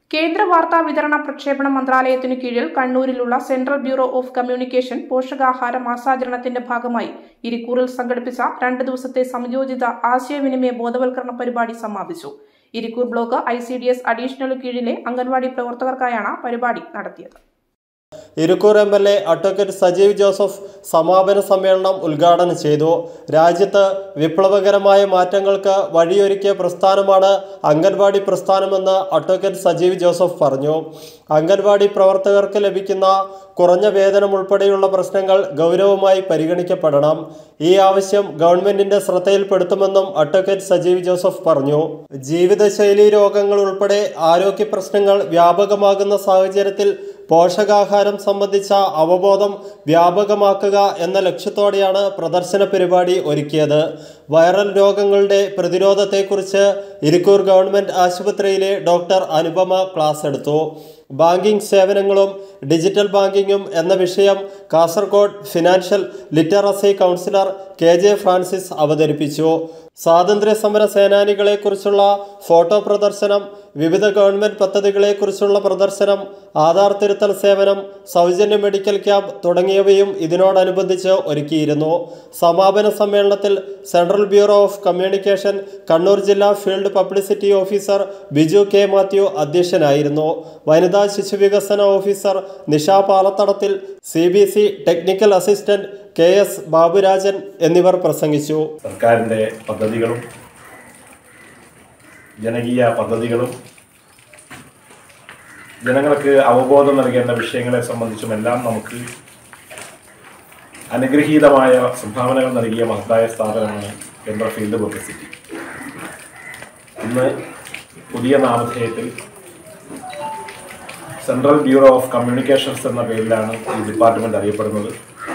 കേന്ദ്ര വാർത്താ വിതരണ പ്രക്ഷേപണ മന്ത്രാലയത്തിനു കീഴിൽ കണ്ണൂരിലുള്ള സെൻട്രൽ ബ്യൂറോ ഓഫ് കമ്മ്യൂണിക്കേഷൻ പോഷകാഹാര മാസാചരണത്തിന്റെ ഭാഗമായി ഇരിക്കൂറിൽ സംഘടിപ്പിച്ച രണ്ട് ദിവസത്തെ സംയോജിത ആശയവിനിമയ ബോധവൽക്കരണ പരിപാടി സമാപിച്ചു Irikkur block I C D S additional കീഴിലെ അംഗൻവാടി പ്രവർത്തകർക്കായാണ് പരിപാടി നടത്തിയത് Irikkur M L A advocate Sajeev Joseph സമാപന സമ്മേളനം ഉദ്ഘാടനം ചെയ്തു രാജ്യത്ത് വിപ്ലവകരമായ മാറ്റങ്ങൾക്ക് വഴിയൊരുക്കിയ പ്രസ്ഥാനമാണ് അംഗൻവാടി പ്രസ്ഥാനമെന്ന് അഡ്വക്കേറ്റ് സജീവ് ജോസഫ് പറഞ്ഞു അംഗൻവാടി പ്രവർത്തകർക്ക് ലഭിക്കുന്ന കുറഞ്ഞ വേതനം ഉൾപ്പെടെയുള്ള പ്രശ്നങ്ങൾ ഗൗരവമായി പരിഗണിക്കപ്പെടണം ഈ ആവശ്യം ഗവൺമെന്റിന്റെ ശ്രദ്ധയിൽപ്പെടുത്തുമെന്നും അഡ്വക്കേറ്റ് സജീവ് ജോസഫ് പറഞ്ഞു ജീവിതശൈലി രോഗങ്ങൾ ഉൾപ്പെടെ ആരോഗ്യ പ്രശ്നങ്ങൾ വ്യാപകമാകുന്ന സാഹചര്യത്തിൽ പോഷകാഹാരം സംബന്ധിച്ച അവബോധം വ്യാപകമാക്കുക എന്ന ലക്ഷ്യത്തോടെയാണ് പ്രദർശന പരിപാടി ഒരുക്കിയത് വൈറൽ രോഗങ്ങളുടെ പ്രതിരോധത്തെക്കുറിച്ച് ഇരിക്കൂർ ഗവൺമെന്റ് ആശുപത്രിയിലെ ഡോക്ടർ അനുപമ ക്ലാസ് എടുത്തു ബാങ്കിംഗ് സേവനങ്ങളും ഡിജിറ്റൽ ബാങ്കിങ്ങും എന്ന വിഷയം Kasaragod financial literacy counsellor K J Francis അവതരിപ്പിച്ചു സ്വാതന്ത്ര്യ സമര സേനാനികളെക്കുറിച്ചുള്ള ഫോട്ടോ പ്രദർശനം വിവിധ ഗവൺമെന്റ് പദ്ധതികളെക്കുറിച്ചുള്ള പ്രദർശനം ആധാർ തിരുത്തൽ സേവനം സൗജന്യ മെഡിക്കൽ ക്യാമ്പ് തുടങ്ങിയവയും ഇതിനോടനുബന്ധിച്ച് ഒരുക്കിയിരുന്നു സമാപന സമ്മേളനത്തിൽ central bureau of communication Kannur ജില്ലാ field publicity officer Biju K Mathew അധ്യക്ഷനായിരുന്നു വനിതാ ശിശുവികസന officer Nisha Palathadathil C B C technical assistant K S Baburajan എന്നിവർ പ്രസംഗിച്ചു സർക്കാരിൻ്റെ പദ്ധതികളും ജനകീയ പദ്ധതികളും ജനങ്ങൾക്ക് അവബോധം നൽകേണ്ട വിഷയങ്ങളെ സംബന്ധിച്ചുമെല്ലാം നമുക്ക് അനുഗ്രഹീതമായ സംഭാവനകൾ നൽകിയ മഹത്തായ സ്ഥാപനമാണ് കേന്ദ്ര ഫീൽഡ് പബ്ലിസിറ്റി ഇന്ന് പുതിയ നാമധേയത്തിൽ സെൻട്രൽ ബ്യൂറോ ഓഫ് കമ്മ്യൂണിക്കേഷൻസ് എന്ന പേരിലാണ് ഈ ഡിപ്പാർട്ട്മെന്റ് അറിയപ്പെടുന്നത്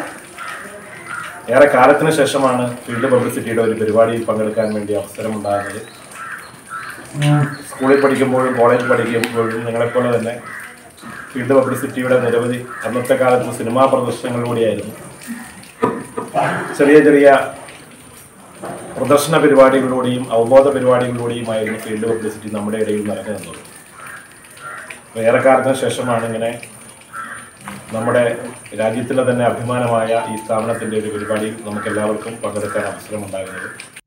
ഏറെ കാലത്തിന് ശേഷമാണ് ഫീൽഡ് പബ്ലിസിറ്റിയുടെ ഒരു പരിപാടിയിൽ പങ്കെടുക്കാൻ വേണ്ടി അവസരമുണ്ടാകുന്നത് സ്കൂളിൽ പഠിക്കുമ്പോഴും കോളേജിൽ പഠിക്കുമ്പോഴും നിങ്ങളെപ്പോലെ തന്നെ ഫീൽഡ് പബ്ലിസിറ്റിയുടെ നിരവധി അന്നത്തെ കാലത്ത് സിനിമാ പ്രദർശനങ്ങളിലൂടെയായിരുന്നു ചെറിയ ചെറിയ പ്രദർശന പരിപാടികളിലൂടെയും അവബോധ പരിപാടികളിലൂടെയുമായിരുന്നു ഫീൽഡ് പബ്ലിസിറ്റി നമ്മുടെ ഇടയിൽ നിറഞ്ഞു നിന്നത് അപ്പോൾ ഏറെക്കാലത്തിന് ശേഷമാണ് ഇങ്ങനെ നമ്മുടെ രാജ്യത്തിലെ തന്നെ അഭിമാനമായ ഈ സ്ഥാപനത്തിൻ്റെ ഒരു പരിപാടിയിൽ നമുക്ക് എല്ലാവർക്കും പങ്കെടുക്കാൻ അവസരമുണ്ടാകുന്നത്